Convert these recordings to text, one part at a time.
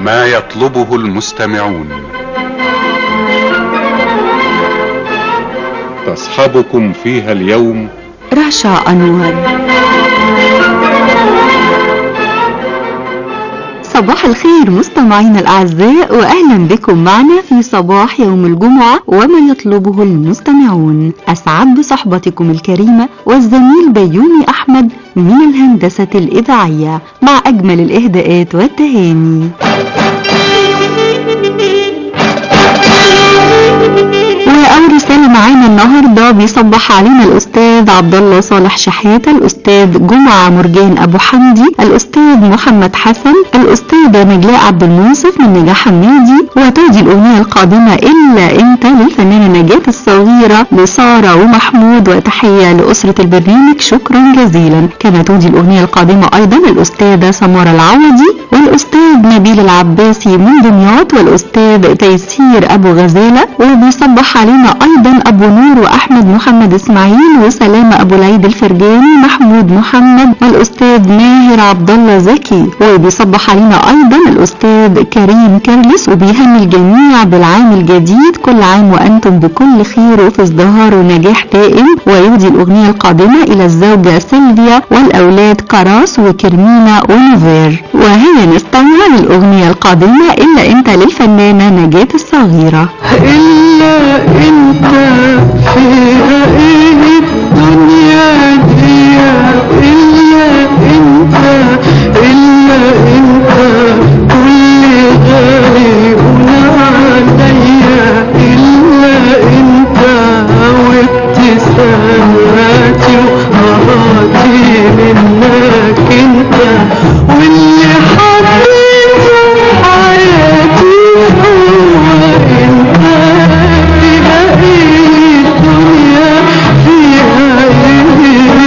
ما يطلبه المستمعون تصحبكم فيها اليوم رشا أنور صباح الخير مستمعينا الأعزاء وأهلا بكم معنا في صباح يوم الجمعة وما يطلبه المستمعون أسعد بصحبتكم الكريمة والزميل بيومي أحمد من الهندسة الإذاعية مع أجمل الإهداءات والتهاني وأول رسالة معانا النهاردة بيصبح علينا الأستاذ عبد الله صالح شحاتة الأستاذ جمعة مرجان أبو حمدي الأستاذ محمد حسن الأستاذة نجلاء عبد المنصف من نجاح حمادي وتودي الأغنية القادمة إلا أنت للفنانة نجاة الصغيرة لسارة ومحمود وتحية لأسرة البرنامج شكرا جزيلا كما تودي الأغنية القادمة أيضا الأستاذة سمارة العوضي والأستاذ نبيل العباسي من دمياط والأستاذ تيسير أبو غزالة وبيصبح علينا أيضا أبو نور وأحمد محمد إسماعيل وسلامة أبو العيد الفرجاني محمود محمد والأستاذ ماهر عبد الله زكي وبيصبح علينا أيضا الأستاذ كريم كرلس وبيهني الجميع بالعام الجديد كل عام وأنتم بكل خير وفي ازدهار ونجاح دائم ويهدي الأغنية القادمة إلى الزوجة سيلفيا والأولاد كراس وكرمينا ونوفير وهيا نستمع للأغنية القادمة إلا أنت للفنانة نجاة الصغيرة إلا أنت فيها إيه الدنيا دي إلا أنت إلا أنت كل غالي عليا إلا أنت وابتساماتي ومراتي منك أنت واللي حبيته حياتي هو أنت فيها إيه الدنيا فيها إيه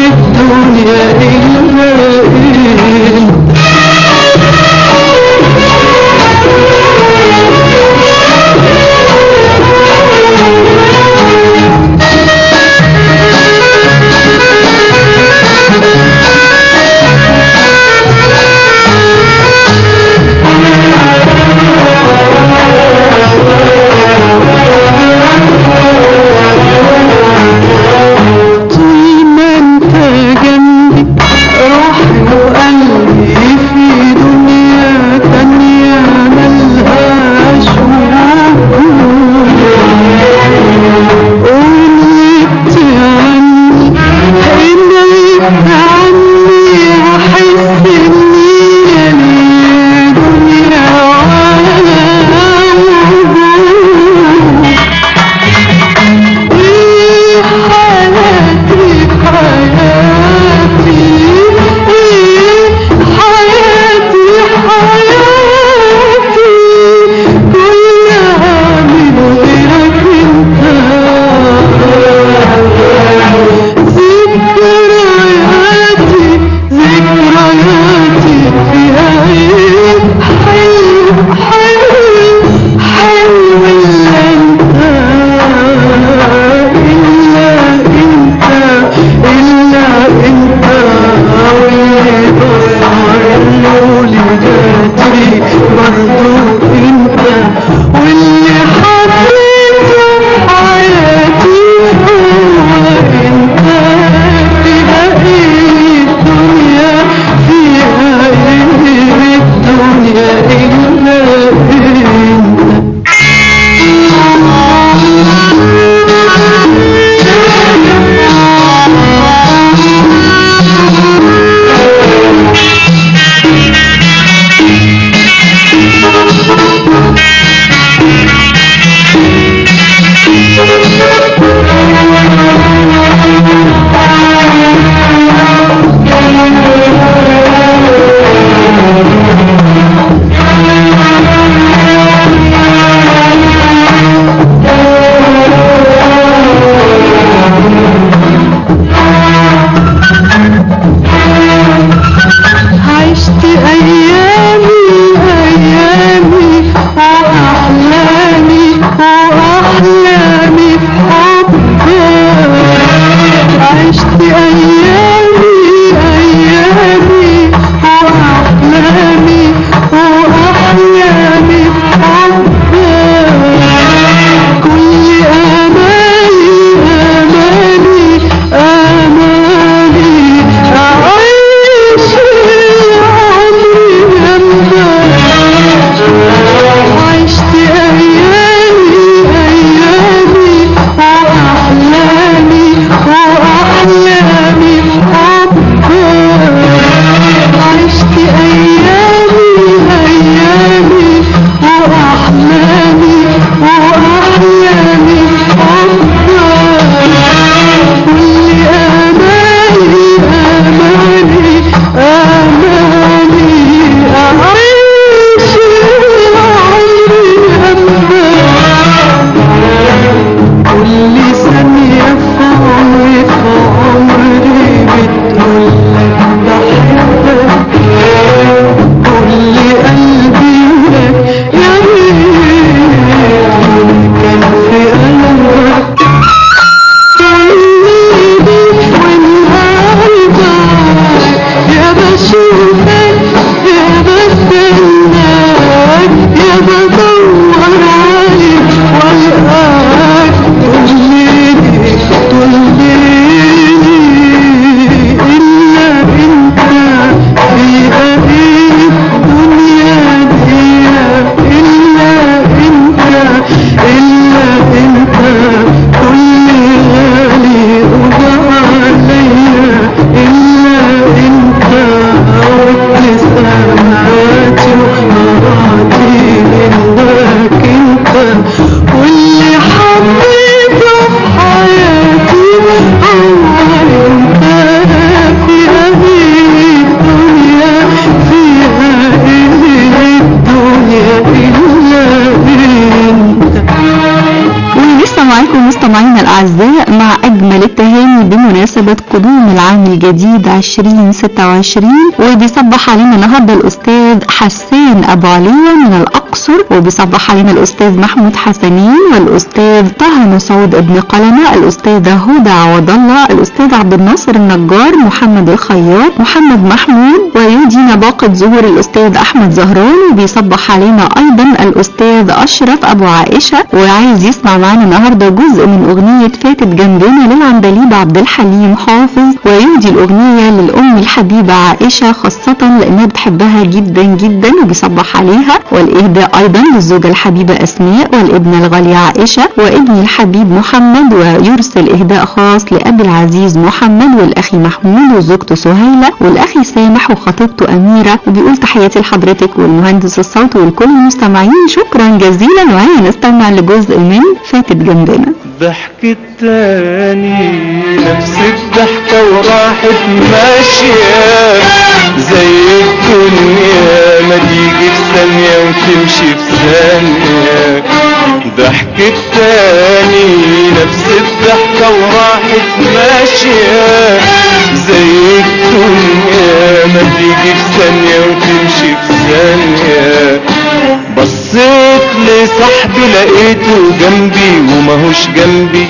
قدوم العام الجديد 2026 وبيصبح علينا النهارده الأستاذ حسان أبو علية من الأقصر وبيصبح علينا الأستاذ محمود حسنين والأستاذ طه مسعود ابن قلمة الأستاذة هدى عوض الله الأستاذ عبد الناصر النجار محمد الخياط محمد محمود ويدينا باقة ظهور الأستاذ أحمد زهران وبيصبح علينا أيضا الأستاذ أشرف أبو عائشة وعايز يسمع معانا النهارده جزء من أغنية فاتت جنبنا للعندليب عبد الحليم حافظ ويهدي الأغنية للأم الحبيبة عائشة خاصة لأنها بتحبها جدا جدا وبيصبح عليها والإهداء أيضا للزوجة الحبيبة أسماء والابنة الغالية عائشة وابن الحبيب محمد ويرسل إهداء خاص لأبي العزيز محمد والأخي محمود وزوجته سهيلة والأخي سامح وخطيبته أميرة وبيقول تحياتي لحضرتك والمهندس الصوت والكل المستمعين شكرا جزيلا وهيا نستمع لجزء من فاتت جنبنا ضحكت تاني نفس الضحكة وراحت ماشية زي الدنيا ما تيجي في ثانية وتمشي في ثانية ضحكت تاني نفس الضحكة وراحت ماشية زي الدنيا ما تيجي في ثانية وتمشي في ثانية بصيت لصاحبي لقيته جنبي وماهوش جنبي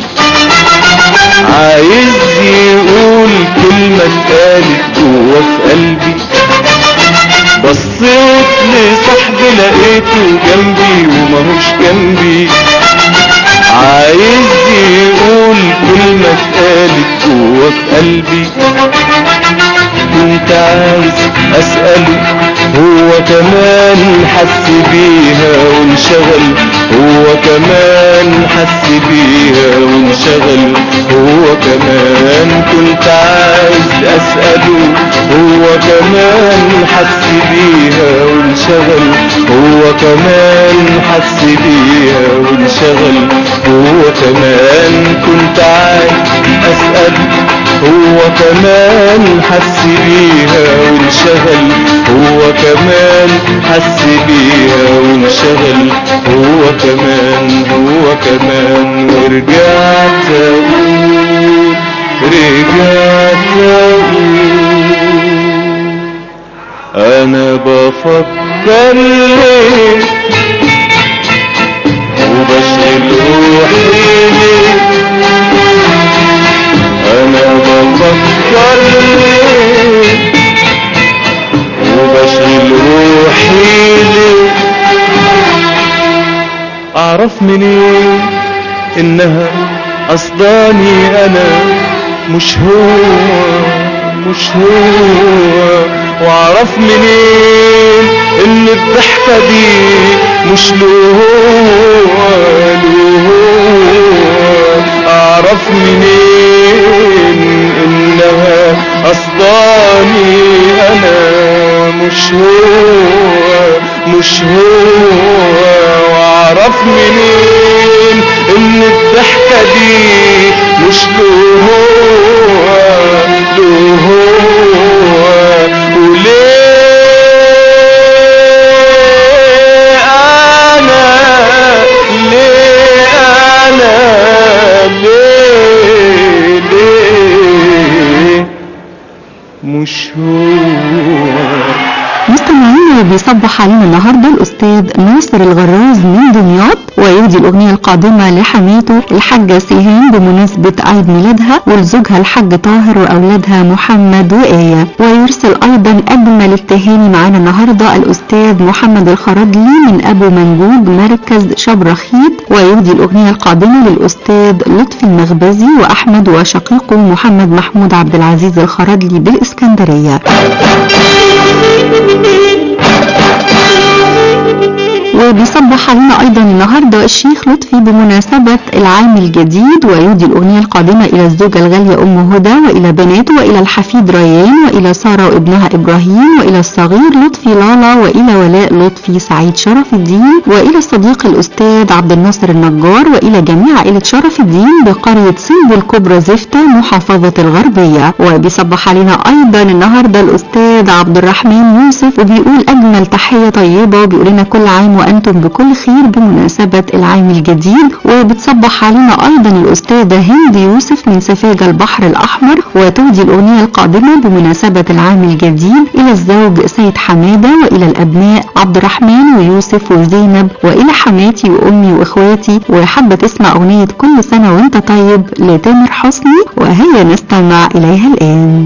عايز يقول كلمة اتقالت جوا في قلبي بصيت لصاحبي لقيته جنبي وماهوش جنبي عايز يقول كلمة اتقالت جوا في قلبي كنت عايز اسأله هو كمان حس بيها وانشغل هو كمان حس بيها وانشغل هو كمان كنت عايز اسأله هو كمان حس بيها وانشغل هو كمان حس بيها وانشغل هو كمان كنت عايز اسأله هو كمان حس بيها وانشغل هو كمان حس بيها وانشغل هو كمان هو كمان ورجعت اقول رجعت اقول انا بفكر ليه وبشغل روحي ليه انا بفكر ليه وبشغل روحي ليه اعرف منين انها قصداني انا مش هو مش هو واعرف منين ان الضحكة دي مش له هو له هو اعرف منين انها قصداني انا مش هو مش هو واعرف منين ان الضحكة دي مش له هو له هو وليه انا ليه انا ليه ليه مش هو مستمعين بيصبح علينا النهارده الاستاذ ناصر الغراز من دمياط ويهدي الاغنيه القادمه لحماته الحاجه سيهان بمناسبه عيد ميلادها ولزوجها الحاج طاهر واولادها محمد وايه ويرسل ايضا اجمل التهاني معانا النهارده الاستاذ محمد الخرجلي من ابو منجود مركز شبرخيت ويهدي الاغنيه القادمه للاستاذ لطفي المخبزي واحمد وشقيقه محمد محمود عبد العزيز الخرجلي بالاسكندريه وبيصبح علينا ايضا النهارده الشيخ لطفي بمناسبه العام الجديد ويهدي الاغنيه القادمه الى الزوجه الغاليه ام هدى والى بناته والى الحفيد ريان والى ساره وابنها ابراهيم والى الصغير لطفي لالا والى ولاء لطفي سعيد شرف الدين والى الصديق الاستاذ عبد الناصر النجار والى جميع عائله شرف الدين بقريه سيب الكبرى زفته محافظه الغربيه وبيصبح علينا ايضا النهارده الاستاذ عبد الرحمن يوسف وبيقول اجمل تحيه طيبه وبيقول لنا كل عام وأنتم بكل خير بمناسبة العام الجديد وبتصبح علينا أيضا الأستاذة هند يوسف من سفاجة البحر الأحمر وتهدي الأغنية القادمة بمناسبة العام الجديد إلى الزوج سيد حمادة وإلى الأبناء عبد الرحمن ويوسف وزينب وإلى حماتي وأمي وإخواتي وحابة تسمع أغنية كل سنة وأنت طيب لتامر حسني وهيا نستمع إليها الآن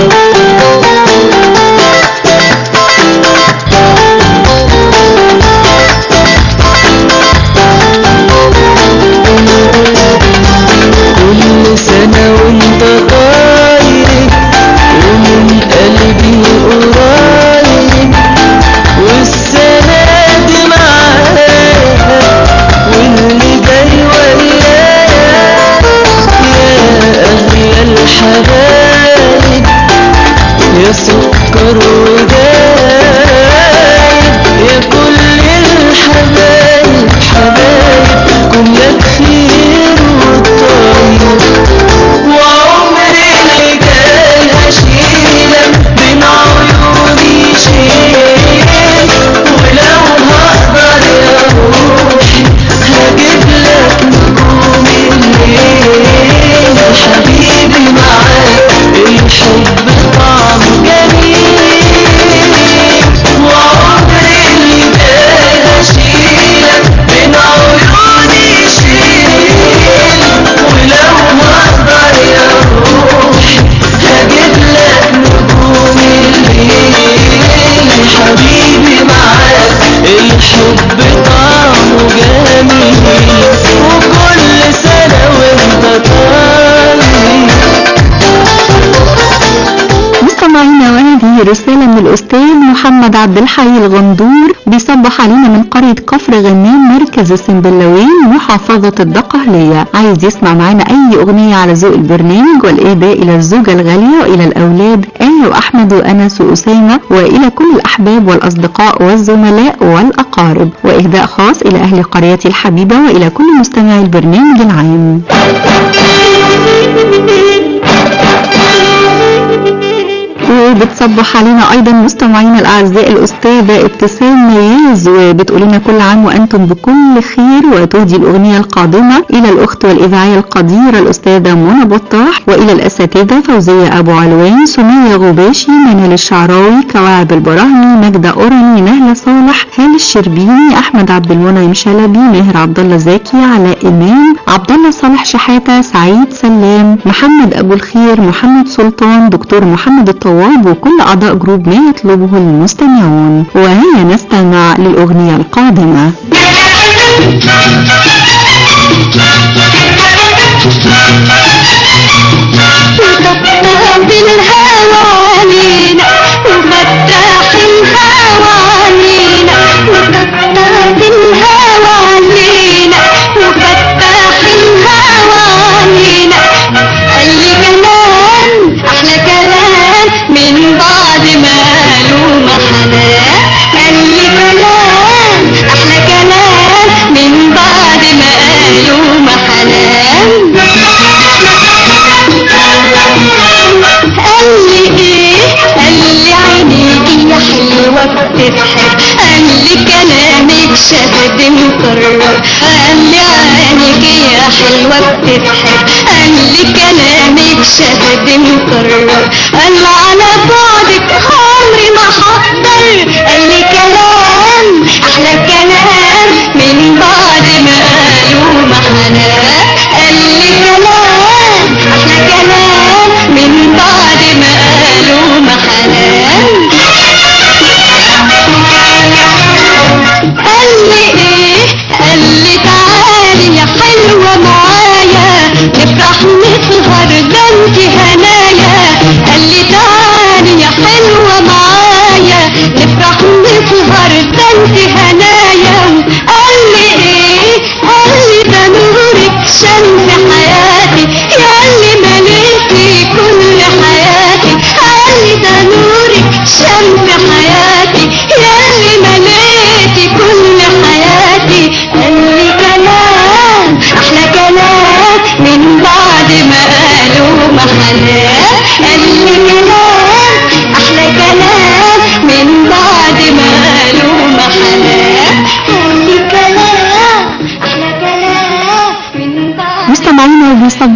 كل سنة وانت طاير ومن قلبي قريب والسنة دي معايا واللي جاي ويايا يا أغلى الحبايب يا سكر ودايب يا كل الحبايب حبايب كلك خير وطيب وعمري اللي جاي هشيلك بين عيوني شيل ولو هقدر يا روحي هجيب لك نجوم الليل حبيبي معاك الحب طعمه جميل وعمري اللي جاي هشيلك بين عيوني شيل ولو هقدر يا روحي هجيب لك نجوم الليل حبيبي معاك الحب طعمه جميل وكل سنة وانت طيب مستمعينا وهذه رسالة من الأستاذ محمد عبد الحي الغندور بيصبح علينا من قرية كفر غنام مركز السنبلاوين محافظة الدقهلية عايز يسمع معانا أي أغنية على ذوق البرنامج والإهداء إلى الزوجة الغالية وإلى الأولاد آية وأحمد وأنس وأسامة وإلى كل الأحباب والأصدقاء والزملاء والأقارب وإهداء خاص إلى أهل قريتي الحبيبة وإلى كل مستمعي البرنامج العام وبتصبح علينا ايضا مستمعينا الاعزاء الاستاذه ابتسام مياز وبتقول لنا كل عام وانتم بكل خير وتهدي الاغنيه القادمه الى الاخت والاذاعيه القديره الاستاذه منى بطاح والى الاساتذه فوزيه ابو علوان سميه غباشي منال الشعراوي كواعب البراهمي مجدة اوراني نهله صالح هال الشربيني احمد عبد المنعم شلبي ماهر عبد الله زكي علاء امام عبد الله صالح شحاته سعيد سلام محمد ابو الخير محمد سلطان دكتور محمد الطواب وكل اعضاء جروب ما يطلبه المستمعون وهيا نستمع للاغنيه القادمه بالهوى علينا وفتح الهوى علينا وفتح الهوى علينا وفتح الهوى علينا قال لي كلام احلى كلام من بعد ما قالوا ما حنان قال لي كلام احلى كلام من بعد ما قالوا ما حنان قال لي ايه قال لي عينيكي يا حلوة بتضحك قال لي كلامك شهد مكرر قال لي عينيكي يا حلوة بتضحك قال لي كلامك شهد مكرر قال لي على بعدك عمري ما هقدر قال لي كلام احلى كلام من بعد ما قالوا ما حنان قال لي كلام احلى كلام من بعد ما قالوا ما حنان قال لي ايه قال لي تعالي يا حلوة معايا نفرح نسهر ده انت هنايا قال لي تعالي يا حلوة معايا نفرح نسهر ده انت هنايا قال لي ايه قال لي ده نورك شمس حياتي يا اللي مليتي كل حياتي قال لي ده نورك شمس حياتي يا اللي مليتي كل حياتي قال لي كلام احلى كلام من بعد ما قالوا ما حنان قال لي كلام احلى كلام من بعد ما قالوا ما حنان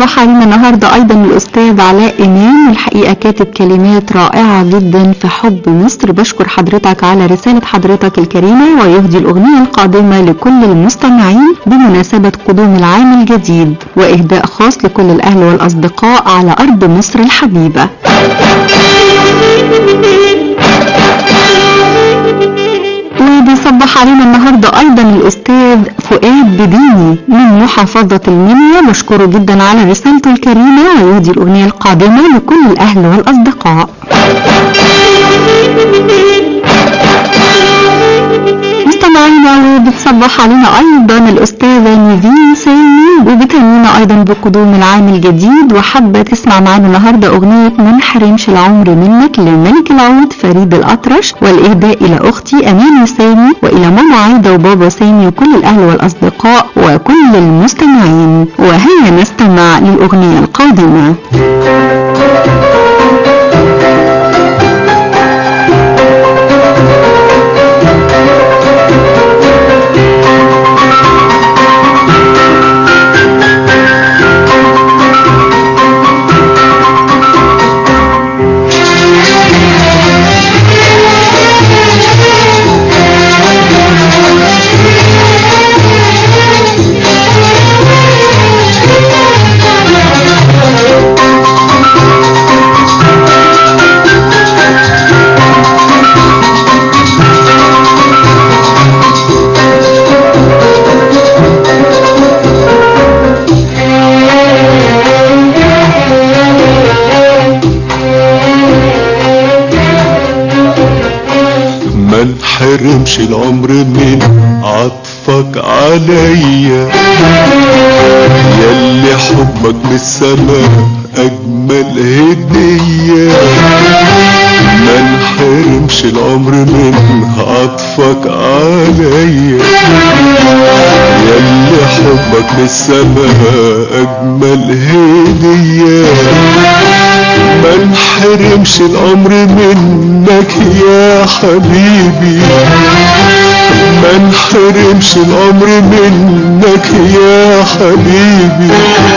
بيصبح علينا النهارده ايضا الاستاذ علاء امام الحقيقه كاتب كلمات رائعه جدا في حب مصر بشكر حضرتك على رساله حضرتك الكريمه ويهدي الاغنيه القادمه لكل المستمعين بمناسبه قدوم العام الجديد واهداء خاص لكل الاهل والاصدقاء على ارض مصر الحبيبه وبيصبح علينا النهارده ايضا الاستاذ فؤاد بديني من محافظه المنيا بشكره جدا على رسالته الكريمه ويهدي الاغنيه القادمه لكل الاهل والاصدقاء مستمعينا وبتصبح علينا ايضا الاستاذه نيفين سامي وبتهنينا ايضا بقدوم العام الجديد وحابه تسمع معانا النهارده اغنيه ما انحرمش العمر منك لملك العود فريد الاطرش والاهداء الى اختي امانه سامي والى ماما عايده وبابا سامي وكل الاهل والاصدقاء وكل المستمعين وهيا نستمع للاغنيه القادمه ما انحرمش العمر من عطفك عليا ياللي حبك من السماء اجمل هدية ما انحرمش العمر من عطفك عليا ياللي حبك من السماء اجمل هدية ما انحرمش الامر منك يا حبيبي ما انحرمش الامر منك يا حبيبي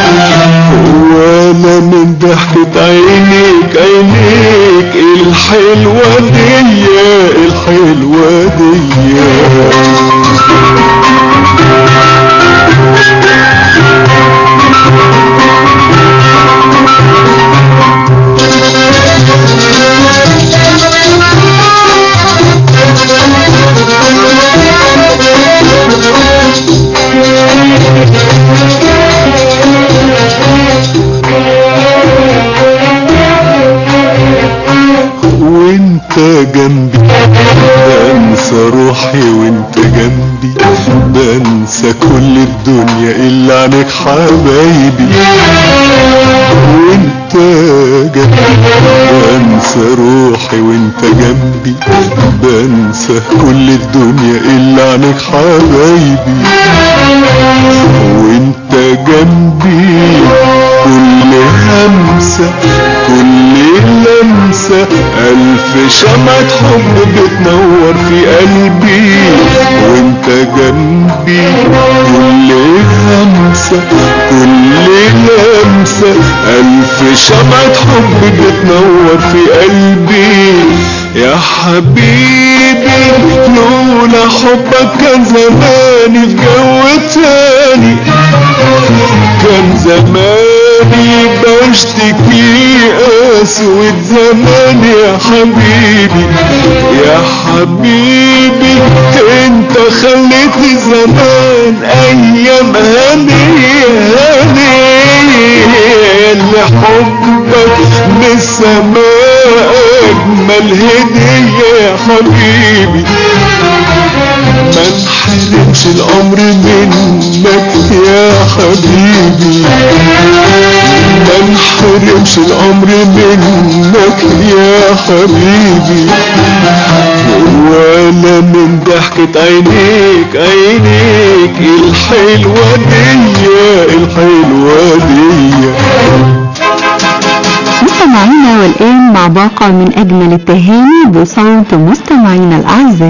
وانا من ضحكة عينيك عينيك الحلوة دي الحلوة دي وانت جنبي بنسى روحي وانت جنبي بنسى كل الدنيا الا عنك حبايبي وانت جنبي بنسى روحي وانت جنبي بنسى كل الدنيا الا عنك حبايبي وانت جنبي كل همسة كل لمسة ألف شمعة حب بتنور في قلبي وانت جنبي كل همسة كل لمسة ألف شمعة حب بتنور في قلبي يا حبيبي لولا حبك كان زماني في جو تاني كان زماني بشتكي اسود زمان يا حبيبي يا حبيبي انت خليت زمان ايام هنية هنية لحبك من السماء اجمل هدية يا حبيبي ما انحرمش الامر منك يا حبيبي ما انحرمش الامر منك يا حبيبي وانا من ضحكة عينيك عينيك الحلوة دي الحلوة دي مستمعينا والآن مع باقة من أجمل التهاني بصوت مستمعينا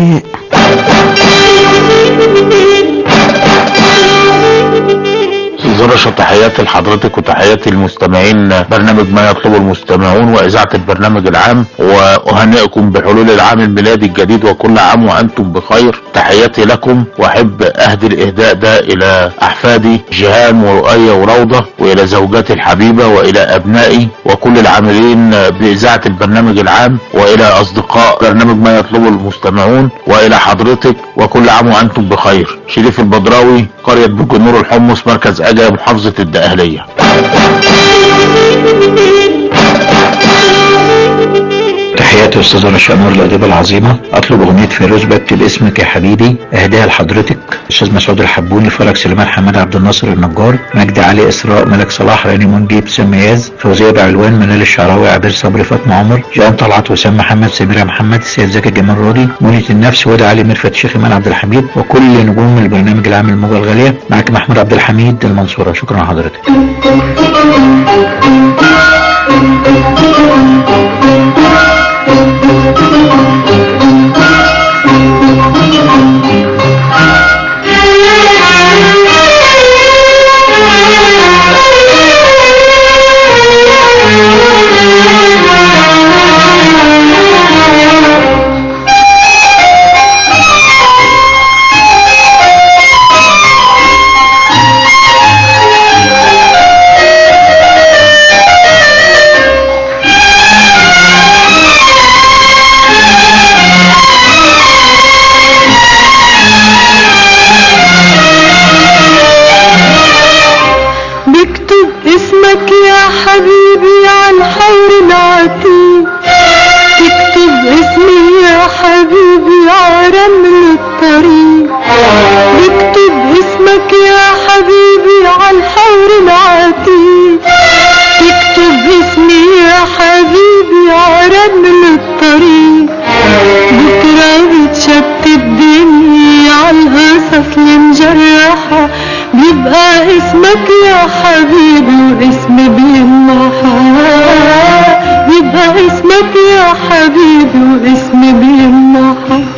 الأعزاء استاذ رشا تحياتي لحضرتك وتحياتي للمستمعين برنامج ما يطلبه المستمعون واذاعه البرنامج العام واهنئكم بحلول العام الميلادي الجديد وكل عام وانتم بخير تحياتي لكم واحب اهدي الاهداء ده الى احفادي جهان ورؤية وروضة والى زوجاتي الحبيبة والى ابنائي وكل العاملين باذاعة البرنامج العام والى اصدقاء برنامج ما يطلبه المستمعون والى حضرتك وكل عام وانتم بخير شريف البدراوي قرية برج النور الحمص مركز اجا محافظة الدقهلية تحياتي استاذ رشا نور الاديبه العظيمه اطلب اغنيه فيروز بكتب اسمك يا حبيبي اهداها لحضرتك استاذ مسعود الحبوني فرج سليمان حماد عبد الناصر النجار مجدي علي اسراء ملك صلاح راني منجي ابتسام مياز فوزيه بعلوان منال الشعراوي عبير صبري فاطمه عمر جان طلعت وسام محمد سميره محمد السيد زكي جمال راضي منية النفس وادي علي ميرفت شيخ ايمان عبد الحميد وكل نجوم البرنامج العام الموجه الغاليه معك محمود عبد الحميد المنصوره شكرا لحضرتك بكتب اسمك يا حبيبي عن حور العتيق تكتب اسمي يا حبيبي على رمل الطريق بكتب اسمك يا حبيبي عن حور العتيق تكتب اسمي يا حبيبي على رمل الطريق بكرة بتشتت الدنيا عالقصص المجرحة بيبقى اسمك يا حبيبي واسمي بيمحى بيبقى اسمك يا حبيبي واسمي بيمحى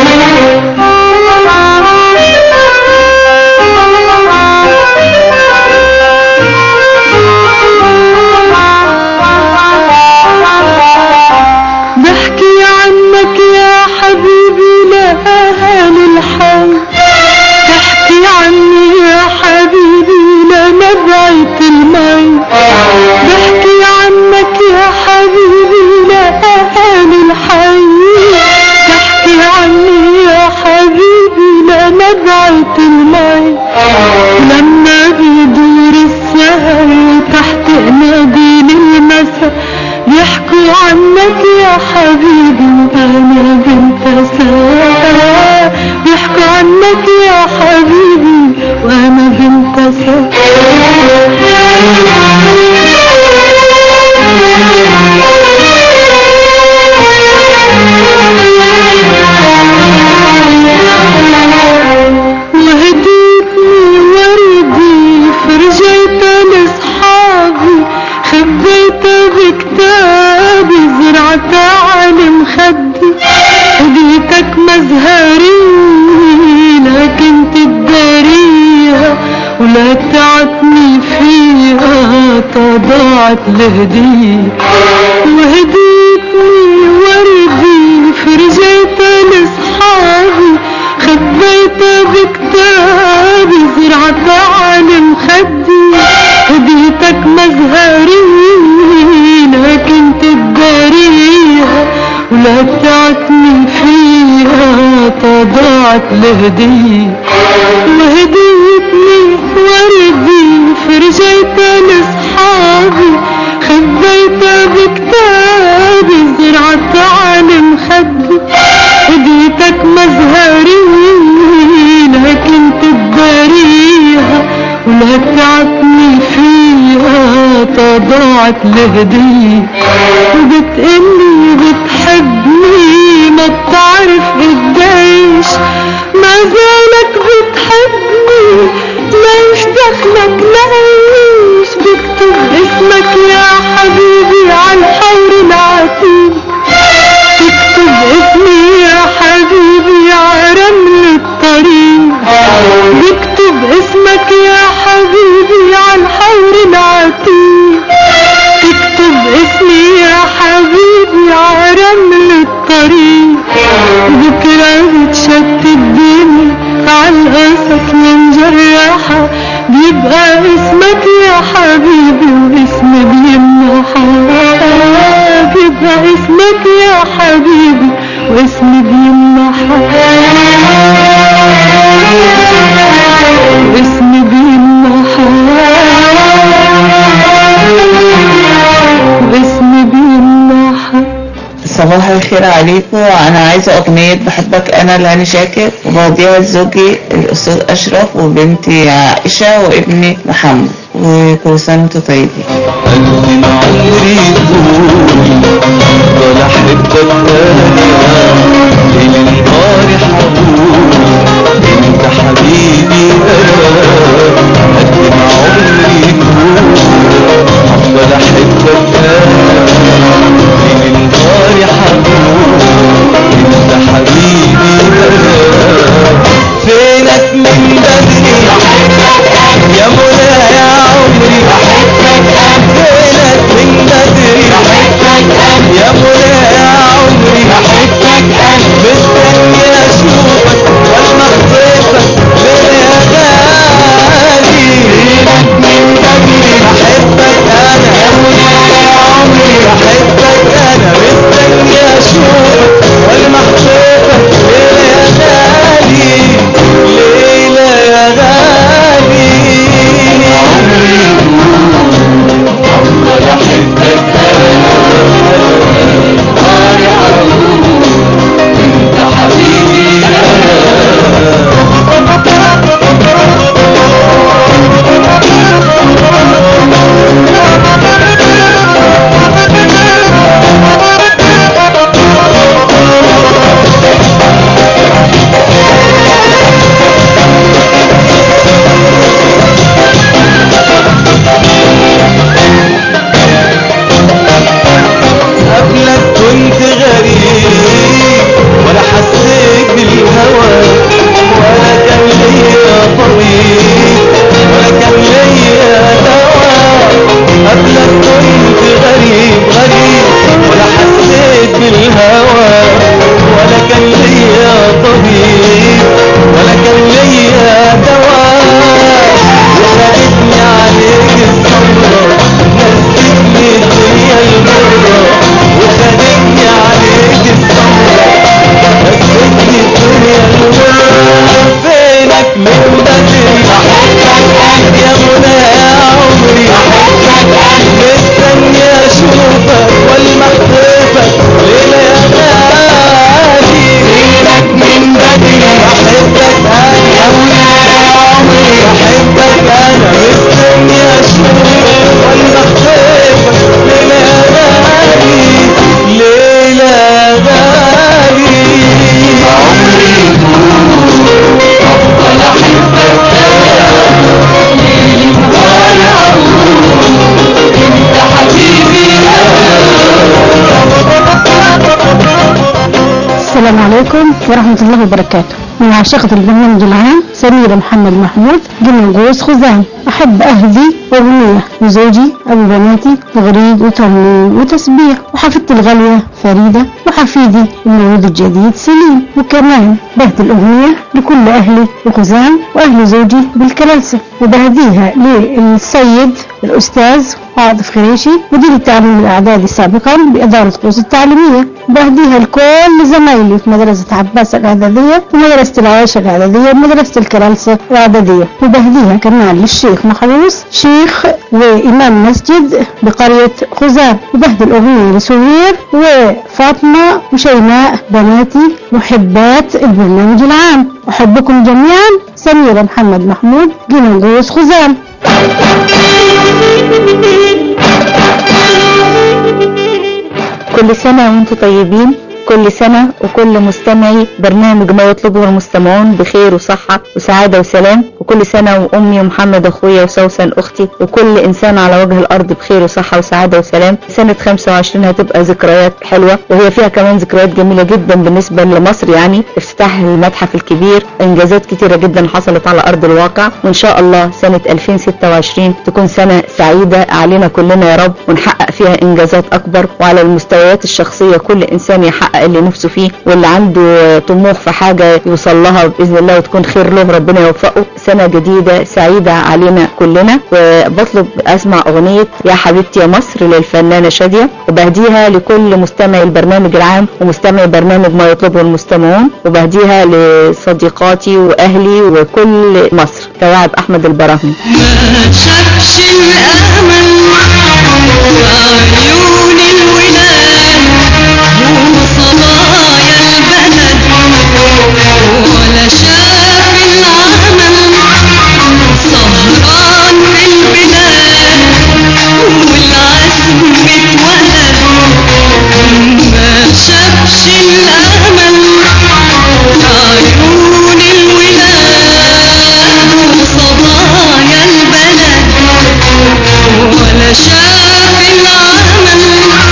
بحكي عنك يا حبيبي لأهل الحي تحكي عني يا حبيبي لنبعة المي بحكي عنك يا حبيبي لأهل الحي تحكي عني يا حبيبي لنبعة المي لما بيدور السهر تحت نادين المساء يحكوا عنك يا حبيبي وانا بنت ساعة يحكوا عنك يا حبيبي وانا بنت وهديتني وردي فرجيتها لاصحابي خبيتها بكتابي زرعتها على مخدي هديتك مزهري لكن تداريها ولا تعتني فيها تضاعت الهدية وهديتني وردي فرجيتها لاصحابي خبيتها بكتابي زرعتها على مخدي هديتك مزهري لكن تداريها ولا تعتني فيها تضاعت الهدية وهديتني وردي فرجيتها لاصحابي خبيتها بكتابي زرعتها على مخدي هديتك مزهري لكن تداريها ولا تعتني فيها تضاعت الهدية وبتقلي بتحبني ما بتعرف قديش ما زالك بتحبني ليش دخلك ليش بكتب اسمك يا حبيبي عالحور العتيق تكتب اسمي يا حبيبي عرمل الطريق بكتب اسمك يا حبيبي طريق بكرة بتشتت الدنيا عالقصص مجرحة بيبقى اسمك يا حبيبي واسمي بيمنحها بيبقى اسمك يا حبيبي واسمي بيمنحها واسمي بيمنحها واسمي بيمنحها صباح الخير عليكم انا عايزه اغنيه بحبك انا لهاني شاكر وبوديها لزوجي الاستاذ اشرف وبنتي عائشه وابني محمد وكل سنه وانتم طيبين قدم عمري طول افضل احبك انا ليل نهار حبوب انت حبيبي انا قدم عمري طول افضل احبك انا ليل نهار حبوب انت حبيبي انا فينك من بدري يا منى يا عمري فينك من بدري يا منى يا عمري مستني اشوفك ولا خطيتك ليه يا غالي فينك من بدري احبك انا يا منى يا عمري احبك انا مستني اشوفك ولا خطيتك ليه يا غالي ليلة يا غالي عمري أحبك أنت حبيبي قبلك كنت غريب ولا حسيت بالهوى ولا كان ليا طبيب ولا كان ليا دواء قبلك كنت غريب غريب ولا حسيت بالهوى ولا كان ليا طبيب ولا كان ليا دواء وخدتني عليك الصبر نسيتني الدنيا المرة وخدتني عليك الصبر نسيتني الدنيا المرة فينك من بدري يا منى يا عمري مستني اشوفك والمح طيفك ليلة يا غالي فينك من بدري احبك انا يا منى يا عمري احبك انا مستني اشوفك والمح طيفك ليلة يا غالي ليلة يا غالي عمري افضل احبك انت حبيبي السلام عليكم ورحمة الله وبركاته من عاشقة البرنامج العام سميرة محمد محمود جنة جوز خزان أحب أهدي أغنية لزوجي أبو بناتي تغريد وترنيم وتسبيح وحفيدتي الغالية فريدة وحفيدي المولود الجديد سليم وكمان بهدي الأغنية لكل أهلي وخزان وأهل زوجي بالكرلسة وبهديها للسيد الأستاذ عاطف خريشي مدير التعليم الإعدادي سابقا بإدارة قوس التعليمية بهديها لكل زمايلي في مدرسة عباس الإعدادية ومدرسة العيشة الإعدادية ومدرسة الكرلسة الإعدادية وبهديها كمان للشيخ محروس شيخ وإمام مسجد بقرية خزان وبهدي الأغنية لسوير وفاطمة وشيماء بناتي محبات البرنامج العام أحبكم جميعا سميرة محمد محمود جنوز خزان كل سنة وانتم طيبين كل سنة وكل مستمعي برنامج ما يطلبه المستمعون بخير وصحة وسعادة وسلام وكل سنة وأمي ومحمد أخويا وسوسن أختي وكل إنسان على وجه الأرض بخير وصحة وسعادة وسلام سنة 25 هتبقى ذكريات حلوة وهي فيها كمان ذكريات جميلة جدا بالنسبة لمصر يعني افتتاح المتحف الكبير إنجازات كتيرة جدا حصلت على أرض الواقع وإن شاء الله سنة 2026 تكون سنة سعيدة علينا كلنا يا رب ونحقق فيها إنجازات أكبر وعلى المستويات الشخصية كل إنسان يحقق يحقق اللي نفسه فيه واللي عنده طموح في حاجة يوصل لها بإذن الله وتكون خير له ربنا يوفقه سنة جديدة سعيدة علينا كلنا وبطلب أسمع أغنية يا حبيبتي يا مصر للفنانة شادية وبهديها لكل مستمعي البرنامج العام ومستمعي برنامج ما يطلبه المستمعون وبهديها لصديقاتي وأهلي وكل مصر توعد أحمد البراهمي ما شافش الأمل وعيون الولاد وصبايا البلد ولا شاف العمل سهران في البلاد والعزم اتولد ما شافش الأمل عيون الولاد وصبايا البلد ولا شاف العمل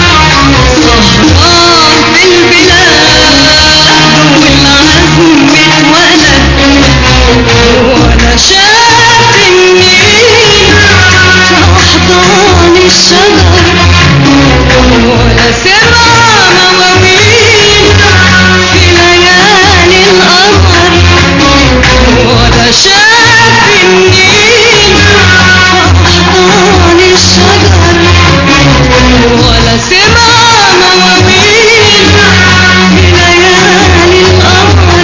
سهران في البلاد والعزم اتولد ولا شاف النيل أحضان الشجر ولا سمع مواويل في ليالي القمر ولا شاف النيل أحضان الشجر ولا سمع مواويل في ليالي القمر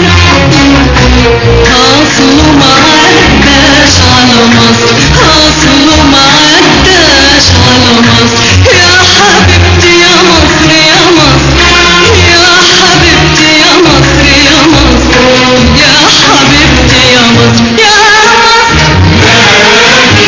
أصله ما عداش على مصر أصله ما عداش على مصر يا حبيبتي يا مصر يا مصر يا حبيبتي يا مصر يا مصر يا حبيبتي يا مصر يا مصر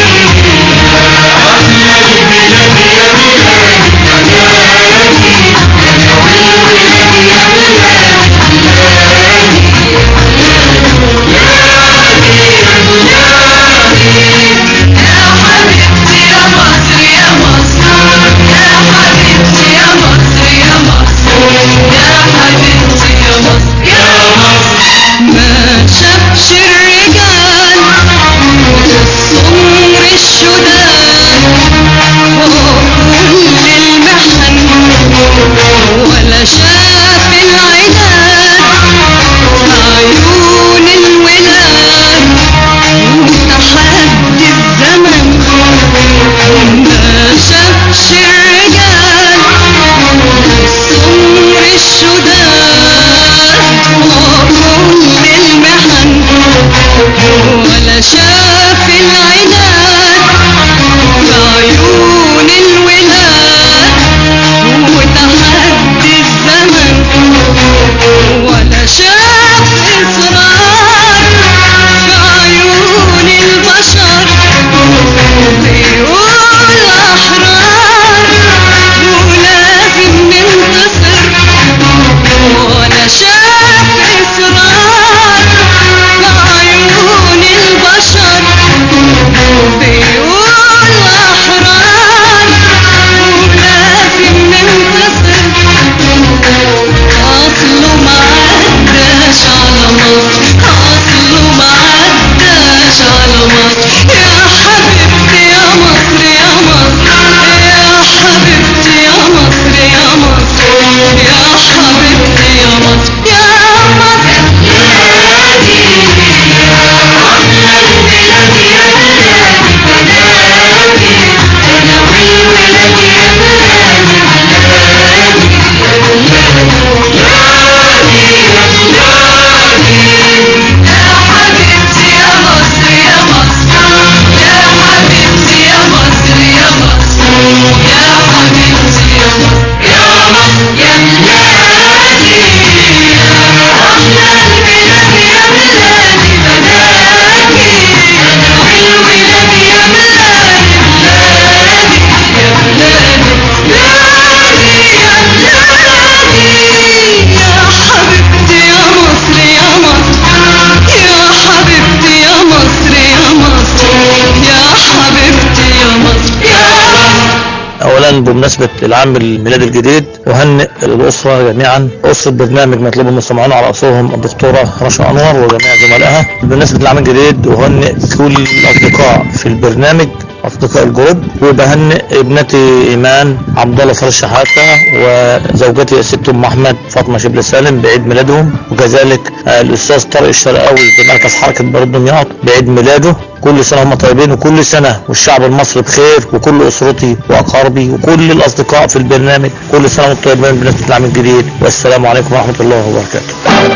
يا حبيبتي يا مصر يا مصر يا حبيبتي يا مصر يا مصر يا حبيبتي يا مصر يا مصر ما شافش الرجال السمر الشداد وكل المحن ولا شاف العناد عيون الولاد وتحدي الزمن ما شافش الرجال السمر الشداد وكل المحن ولا شاف العناد بعيون الولاد وتحدي الزمن ولا شاف إصرار في عيون البشر بيقول أحرار ولازم ننتصر ولا شاف إصرار في عيون البشر بيقول أحرار ولازم ننتصر أصله ما عداش على مصر أصله ما عداش على مصر يا حبيبتي يا مصر يا مصر يا حبيبتي يا مصر يا مصر يا حبيبتي يا مصر يا مصر بلادي يا أحلى البلاد يا بلادي بلادي أنا والولاد يا بلادي بلادي يا حبيبتي يا مصر يا مصر يا حبيبتي يا مصر يا مصر يا حبيبتي يا مصر يا مصر يا بلادي يا أحلى البلاد يا بلادي بلادي أنا والولاد يا بلادي بلادي يا بلادي بلادي يا بلادي يا حبيبتي يا مصر يا مصر يا حبيبتي يا مصر يا مصر يا حبيبتي يا مصر يا مصر اولا بمناسبه العام الميلادي الجديد اهنئ الاسره جميعا اسره برنامج مطلوب المستمعون على راسهم الدكتوره رشا انور وجميع زملائها بمناسبه العام الجديد اهنئ كل الاصدقاء في البرنامج اصدقاء الجروب وبهنئ ابنتي ايمان عبد الله فرش شحاته وزوجتي الست ام احمد فاطمه شبل سالم بعيد ميلادهم وكذلك آه، الاستاذ طارق الشرقاوي بمركز حركه برد دمياط بعيد ميلاده كل سنه هم طيبين وكل سنه والشعب المصري بخير وكل اسرتي واقاربي وكل الاصدقاء في البرنامج كل سنه وانتم طيبين بمناسبه العام الجديد والسلام عليكم ورحمه الله وبركاته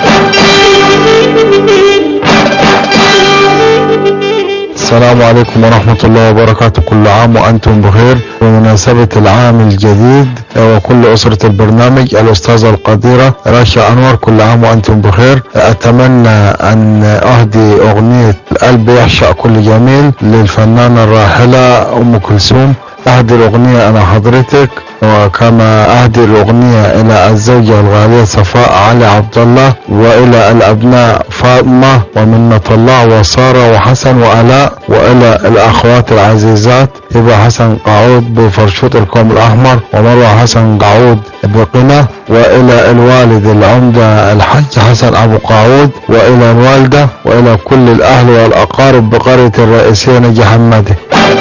السلام عليكم ورحمة الله وبركاته كل عام وأنتم بخير بمناسبة العام الجديد وكل أسرة البرنامج الأستاذة القديرة رشا أنور كل عام وأنتم بخير أتمنى أن أهدي أغنية القلب يعشق كل جميل للفنانة الراحلة أم كلثوم أهدي الأغنية أنا حضرتك وكما أهدي الأغنية إلى الزوجة الغالية صفاء علي عبد الله وإلى الأبناء فاطمة ومنة الله وسارة وحسن وآلاء وإلى الأخوات العزيزات هبة حسن قعود بفرشوط الكوم الأحمر ومروة حسن قعود بقنا وإلى الوالد العمدة الحج حسن أبو قعود وإلى الوالدة وإلى كل الأهل والأقارب بقرية الرئيسية نجي حمادي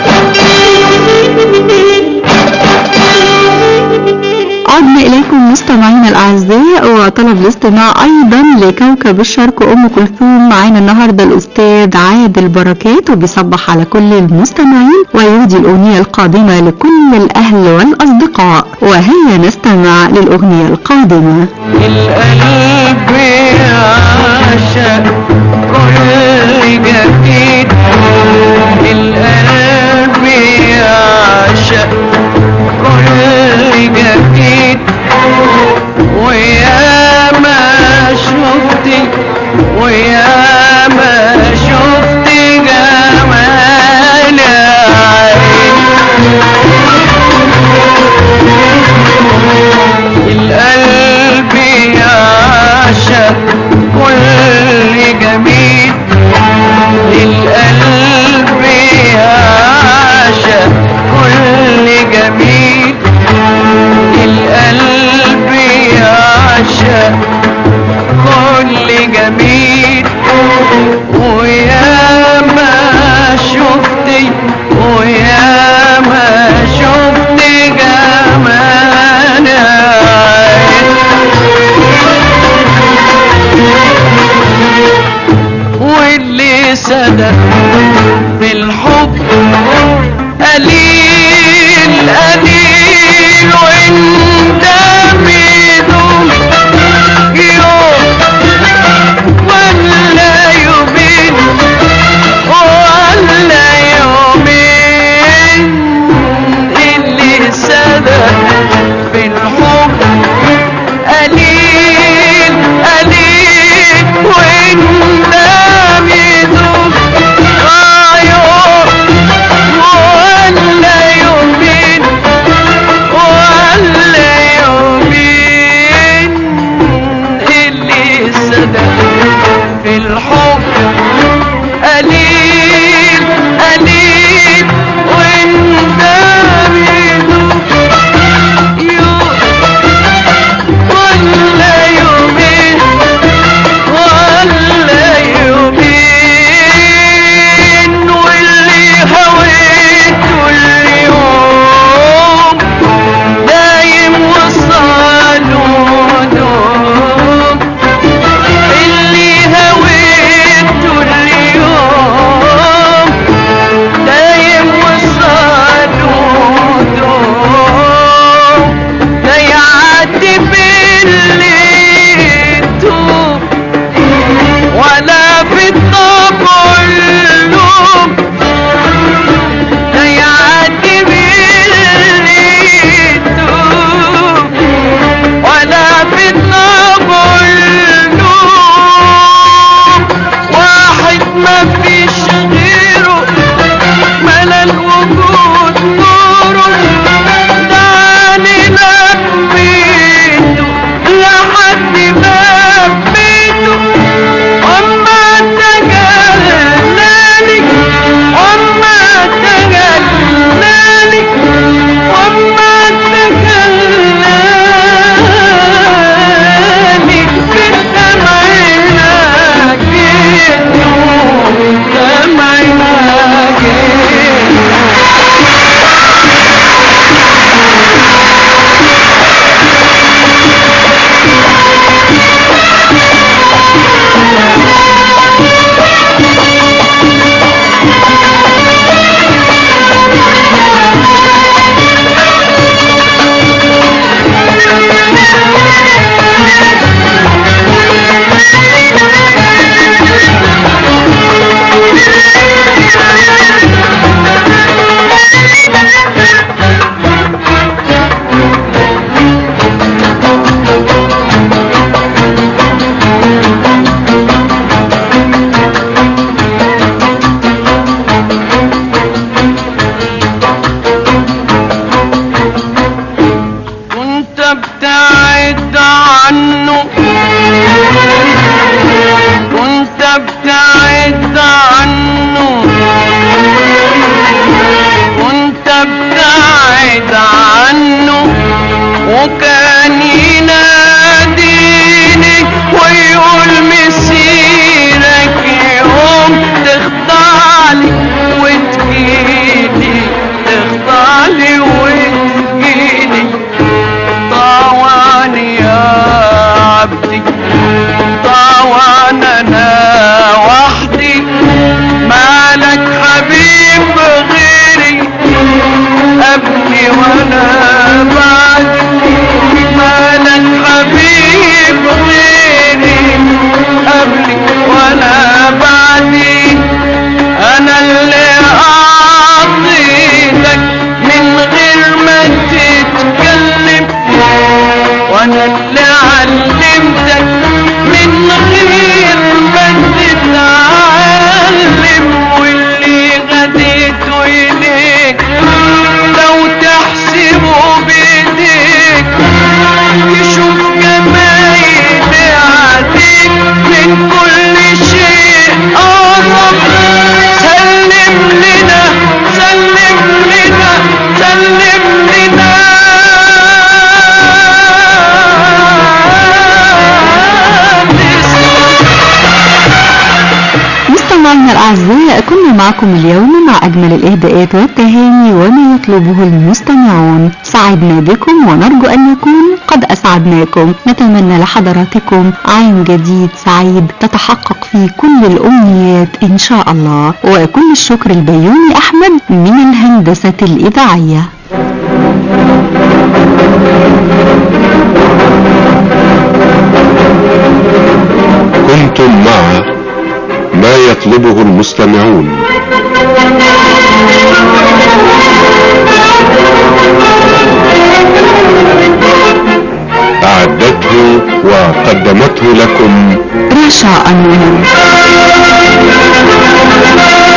عدنا إليكم مستمعينا الأعزاء وطلب الاستماع أيضا لكوكب الشرق أم كلثوم معانا النهاردة الأستاذ عادل بركات وبيصبح على كل المستمعين ويهدي الأغنية القادمة لكل الأهل والأصدقاء وهيا نستمع للأغنية القادمة القلب يعشق كل جديد القلب يعشق كل جديد ويا ما شفت ويا ما شفت جمال عين القلب يعشق كل جميل القلب يعشق كل جميل القلب يعشق كل جميل ويا ما شفتي ويا ما شفت جمال واللي صدق بالحب قليل قليل وانت بيدوم يوم ولا يومين ولا يومين اللي صدق بالحب قليل قليل وانت بيدوم آه يوم ولا يومين ولا يومين اللي صدق في الحب قليل قليل وانت بيدوم يوم ولا يومين ولا يومين واللي هويته اليوم دايم وصاله دوم اللي هويته اليوم دايم وصاله دوم لا يعدي باللي يتوب ولا في الطبع اللوم لا يعدي باللي يتوب ولا في الطبع اللوم واحد ما فيش غيره ملا الوجود نوره دعني لبيته لحد ما بيته وما تجلالي وما تجلالي وما تجلالي بدمعنا جيت دمعنا جيت معكم اليوم مع أجمل الإهداءات والتهاني وما يطلبه المستمعون سعدنا بكم ونرجو أن نكون قد أسعدناكم نتمنى لحضراتكم عام جديد سعيد تتحقق فيه كل الأمنيات إن شاء الله وكل الشكر البيومي أحمد من الهندسة الإذاعية كنتم مع ما يطلبه المستمعون أعدته وقدمته لكم رشا أنور